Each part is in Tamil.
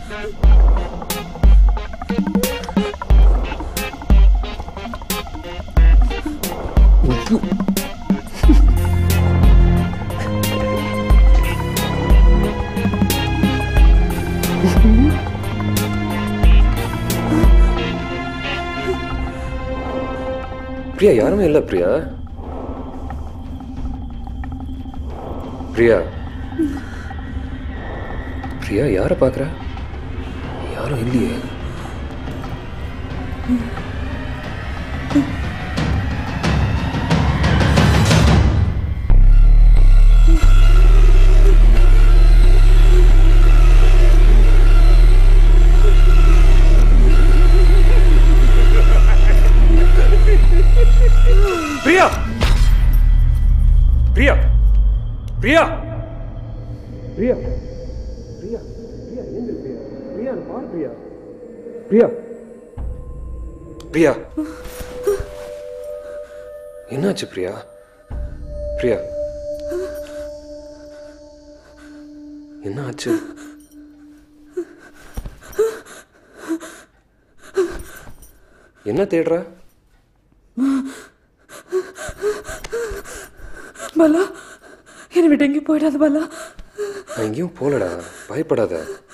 பிரியா யாருமே இல்லை பிரியா பிரியா பிரியா யாரை பார்க்குற யாரும் இல்லையே பிரியா பிரியா பிரியா பிரியா பிரியா பிரியா ஏந்திரு பிரியா பிரியா பாரு பிரியா பிரியா பிரியா என்னாச்சு பிரியா பிரியா என்ன ஆச்சு என்ன தேடுற பாலா என்னை விட்டு எங்கேயும் போயிடாத பாலா நான் எங்கேயும் போகலடா பயப்படாத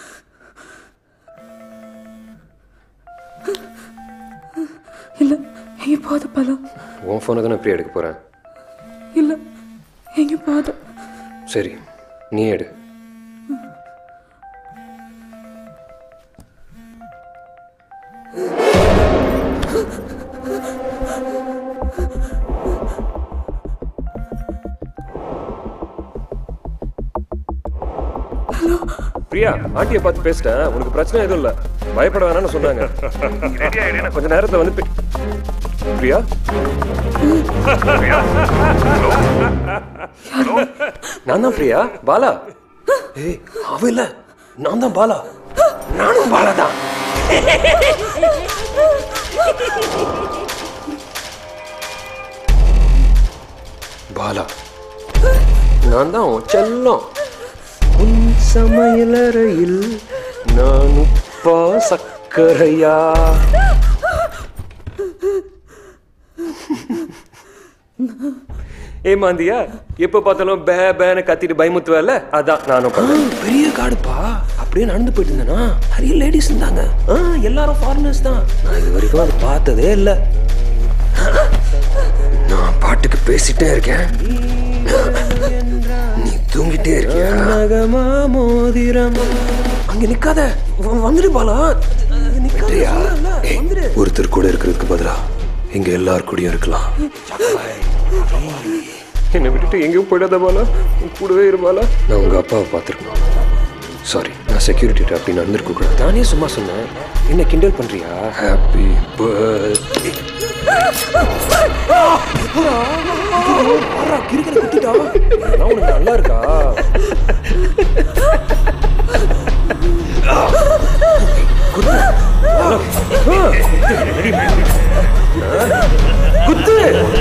இல்லை எங்கேயும் போகாத பாலா உன் ஃபோனை தானே பிரியா எடுக்க போகிறேன் இல்லை எங்கேயும் போகாத சரி நீ எடு பிரியா ஆண்டியை பார்த்து பேசிட்டேன் உனக்கு பிரச்சனை எதுவும் இல்லை பயப்பட வேணாம்னு சொன்னாங்க கொஞ்ச நேரத்துல வந்து பே- பிரியா நான் தான் பிரியா பாலா ஏய் அவ இல்ல நான் தான் பாலா நானும் பாலா தான் பாலா நான் தான் உன் செல்லம் உன் சமையலறையில் நான் உப்பா சக்கரையா ஏமாந்தியா எப்ப பார்த்தாலும் பே பேன்னு கத்திட்டு பயமுத்துவல அதான் நானும் பண்ணேன். பெரிய காடுப்பா அப்படியே நடந்து போயிட்டு இருந்தேனா நிறைய லேடிஸ் இருந்தாங்க ஆ, எல்லாரும் ஃபாரினர்ஸ் தான் நான் இது வரைக்கும் அதை பார்த்ததே இல்லை நான் பாட்டுக்கு பேசிட்டே இருக்கேன் நீ தூங்கிட்டே இருக்கியா நகமா மோதிரம் அங்க நிக்காத வ- வந்துடு பாலா நிக்காதயா ஒருத்தர் கூட இருக்கிறதுக்கு பதிலா இங்க எல்லார் கூடயும் இருக்கலாம் என்னை விட்டுட்டு எங்கேயும் போயிடாத பாலா உன் கூடவே இருப்பாளா நான் உங்க அப்பாவை பார்த்துருக்கணும் சாரி நான் செக்யூரிட்டி அப்படி நடந்திருக்க கூடாது நானே சும்மா சொன்னேன் என்ன கிண்டல் பண்றியா ஹாப்பி பர்த்டே கிரிக்கெட் குத்திட்டா நான் உனக்கு நல்லா இருக்கா குத்து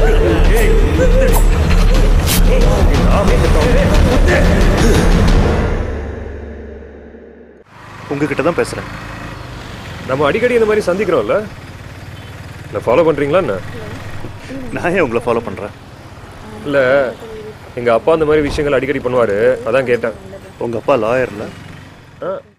உங்ககிட்ட தான் பேசுறேன் நம்ம அடிக்கடி இந்த மாதிரி சந்திக்கிறோம்ல நான் ஃபாலோ பண்றீங்களா என்ன நான் ஏன் உங்களை ஃபாலோ பண்றேன் இல்ல எங்க அப்பா அந்த மாதிரி விஷயங்கள் அடிக்கடி பண்ணுவாரு அதான் கேட்டேன் உங்க அப்பா லாயர்ல ஆ